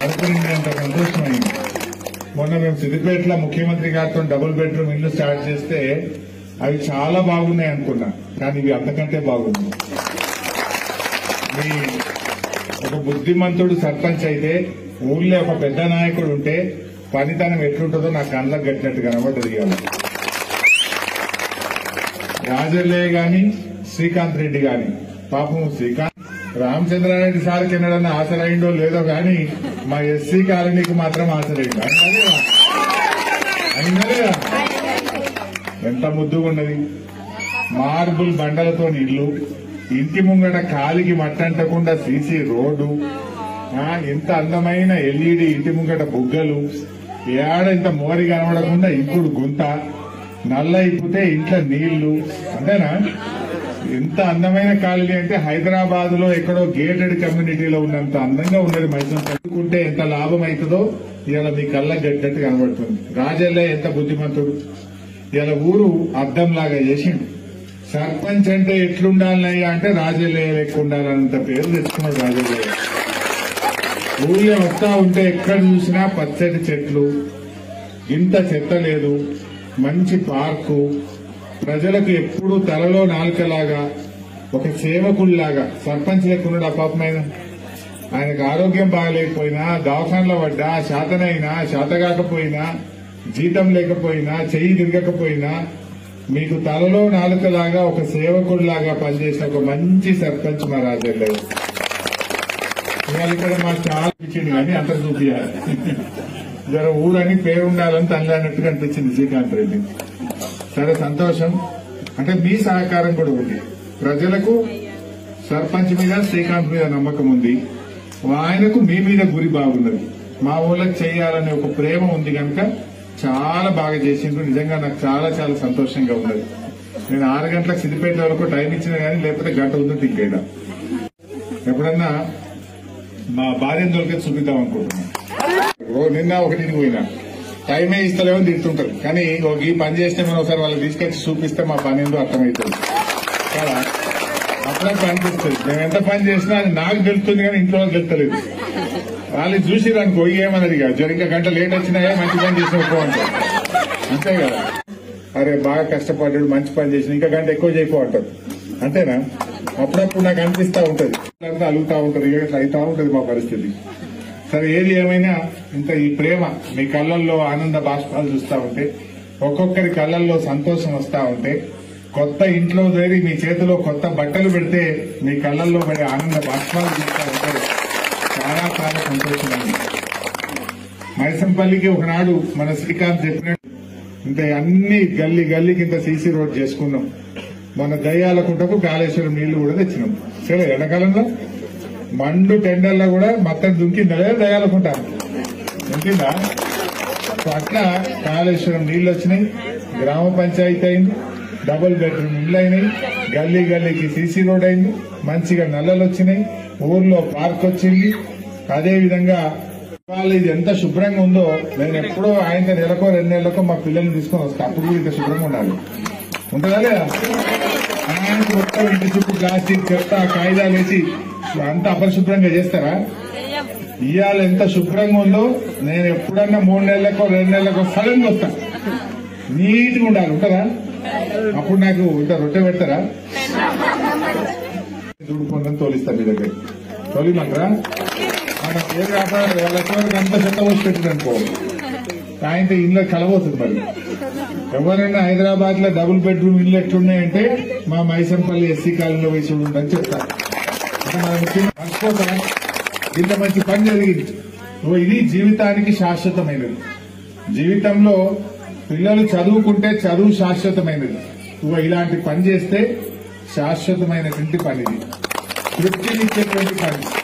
అనుకునేంత సంతోషమైంది మొన్న మేము సిద్దిపేటలో ముఖ్యమంత్రి గారితో డబుల్ బెడ్రూమ్ ఇల్లు స్టార్ట్ చేస్తే అవి చాలా బాగున్నాయి అనుకున్నా కానీ ఇవి అంతకంటే బాగున్నాయి మీ ఒక బుద్ధిమంతుడు సర్పంచ్ అయితే ఊళ్ళో ఒక పెద్ద నాయకుడు ఉంటే పనితనం ఎట్లుంటుందో నాకు కళ్ళకు కట్టినట్టు కనబడ్డది ఇవాళ రాజల్లయ్య గాని శ్రీకాంత్ రెడ్డి గాని పాపం శ్రీకాంత్ రామచంద్రారెడ్డి సార్కి ఎన్నడన్నా ఆశలైందో లేదో గాని మా ఎస్సీ కాలనీకి మాత్రం ఆశలైంది అయిందా లేదా? అయిందా లేదా? ఎంత ముద్దుగా ఉన్నది మార్బుల్ బండలతో ఇల్లు ఇంటి ముంగట కాలికి మట్టంటకుండా సీసీ రోడ్డు ఆ, ఎంత అందమైన ఎల్ఈడి ఇంటి ముంగట బుగ్గలు ఏడ ఇంత మోరి కనబడకుండా ఇంకుడు గుంత నల్ల ఇప్పితే ఇంట్లో నీళ్లు అంతేనా ఎంత అందమైన కాలనీ అంటే హైదరాబాద్ లో ఎక్కడో గేటెడ్ కమ్యూనిటీలో ఉన్నంత అందంగా ఉన్నది మైసూర్ చదువుకుంటే ఎంత లాభం అవుతుందో ఇవాళ మీ కళ్ళ గడ్డట్టు కనబడుతుంది రాజల్లే ఎంత బుద్ధిమంతుడు ఇలా ఊరు అద్దంలాగా చేసిండు సర్పంచ్ అంటే ఎట్లుండాలయ్యా అంటే రాజల్లయ్య లెక్క ఉండాలన్నంత పేరు తెచ్చుకున్నాడు రాజల్లయ్య ఊళ్ళో వస్తా ఉంటే ఎక్కడ చూసినా పచ్చటి చెట్లు ఇంత చెత్త లేదు మంచి పార్కు ప్రజలకు ఎప్పుడూ తలలో నాలుకలాగా ఒక సేవకుల్లాగా సర్పంచ్ లెక్కున్నాడు ఆ పాపమైన ఆయనకు ఆరోగ్యం బాగలేకపోయినా దవాఖానలో పడ్డా శాతనైనా శాతగాకపోయినా జీతం లేకపోయినా చెయ్యి తిరగకపోయినా మీకు తలలో నాలుకలాగా ఒక సేవకుడిలాగా పనిచేసిన ఒక మంచి సర్పంచ్ మా రాజల్లయ్య ఇవాళ ఇక్కడ మాకు చాలా ఇచ్చింది కానీ అంత చూపించాలి జర ఊరని పేరు ఉండాలని తనలాడినట్టుగా అనిపించింది శ్రీకాంత్ రెడ్డి సరే సంతోషం అంటే మీ సహకారం కూడా ఉంది ప్రజలకు సర్పంచ్ మీద శ్రీకాంత్ మీద నమ్మకం ఉంది ఆయనకు మీ మీద గురి బాగున్నది మా ఊళ్ళకి చేయాలనే ఒక ప్రేమ ఉంది కనుక చాలా బాగా చేసిండ్రు నిజంగా నాకు చాలా చాలా సంతోషంగా ఉన్నది నేను ఆరు గంటలకు సిద్దిపేట వరకు టైం ఇచ్చిన కానీ లేకపోతే గంట ఉంది ఇంకేదా ఎప్పుడన్నా మా భార్యను దొరికే చూపిద్దాం అనుకుంటున్నాను ఓ నిన్న ఒకటికి పోయినా టైమే ఇస్తలేమని తింటుంటారు కానీ ఒక ఈ పని చేస్తే మనం ఒకసారి వాళ్ళకి తీసుకొచ్చి చూపిస్తే మా పని ఏందో అర్థమవుతుంది కదా అప్పుడప్పుడు అనిపిస్తుంది మేము ఎంత పని చేసినా అది నాకు తెలుస్తుంది కానీ ఇంట్లో వాళ్ళకి తెలుస్తలేదు వాళ్ళు చూసి అనుకో ఏమన్నది కాదు జర ఇంకా గంట లేట్ వచ్చినాయా మంచి పని చేసిన ఒక్కో అంటారు అంతే కదా అరే బాగా కష్టపడ్డాడు మంచి పని చేసిన ఇంకా గంట ఎక్కువ చేయకో అంటారు అంతేనా అప్పుడప్పుడు నాకు అనిపిస్తా ఉంటది అంతా అలుగుతా ఉంటది ఇక ఇట్లా అవుతా ఉంటది మా పరిస్థితి సరే ఏది ఏమైనా ఇంత ఈ ప్రేమ మీ కళ్ళల్లో ఆనంద బాష్పాలు చూస్తా ఉంటే ఒక్కొక్కరి కళ్ళల్లో సంతోషం వస్తా ఉంటే కొత్త ఇంట్లో చేరి మీ చేతిలో కొత్త బట్టలు పెడితే మీ కళ్ళల్లో పడే ఆనంద బాష్పాలు చూస్తా ఉంటే చాలా చాలా సంతోషంగా ఉంది మైసంపల్లికి ఒకనాడు మన శ్రీకాంత్ చెప్పినట్టు ఇంత అన్ని గల్లీ గల్లీకి ఇంత సీసీ రోడ్ చేసుకున్నాం మన దయ్యాలకుంటకు కాళేశ్వరం నీళ్లు కూడా తెచ్చినాం సరే ఎండాకాలంలో మండు టెండర్లో కూడా మొత్తం దుంకిందా లేదా దయ్యాలకుంటా దుంకిందా సో అట్లా కాళేశ్వరం నీళ్లు వచ్చినాయి గ్రామ పంచాయతీ అయింది డబుల్ బెడ్రూమ్ ఇల్లు అయినాయి గల్లీ గల్లీకి సీసీ రోడ్ అయింది మంచిగా నల్లలు వచ్చినాయి ఊర్లో పార్క్ వచ్చింది అదే విధంగా ఇవాళ ఇది ఎంత శుభ్రంగా ఉందో నేను ఎప్పుడో ఆయన నెలకో రెండు నెలలకో మా పిల్లల్ని తీసుకొని వస్తా అప్పుడు కూడా ఇంత శుభ్రంగా ఉండాలి ఉంటుందా లేదా ఆయనకు మొత్తం ఇంటి చుట్టూ ప్లాస్టిక్ చెత్త కాగితాలు వేసి అంత అపరిశుభ్రంగా చేస్తారా ఇవాళ ఎంత శుభ్రంగా ఉందో నేను ఎప్పుడన్నా మూడు నెలలకో రెండు నెలలకో సడన్ గా వస్తా నీట్ గా ఉండాలి ఉంటుందా అప్పుడు నాకు ఇంత రొట్టె పెడతారా దుడుకుందని తోలిస్తా మీ దగ్గర తోలిమంటారా మన పేరు కాపాడాలి వాళ్ళ చివరికి అంత చెత్త పోసి పెట్టింది అనుకో సాయంత్రం ఇల్లు కలబోతుంది మరి ఎవరైనా హైదరాబాద్ లో డబుల్ బెడ్రూమ్ ఇల్లు ఎట్లున్నాయంటే మా మైసంపల్లి ఎస్సీ కాలనీలో వేసి ఉందని చెప్తారు అంటే మన ముఖ్యంగా మర్చిపోతాం ఇంత మంచి పని జరిగింది ఓ ఇది జీవితానికి శాశ్వతమైనది జీవితంలో పిల్లలు చదువుకుంటే చదువు శాశ్వతమైనది నువ్వు ఇలాంటి పని చేస్తే శాశ్వతమైనటువంటి పని ఇది తృప్తినిచ్చేటువంటి పని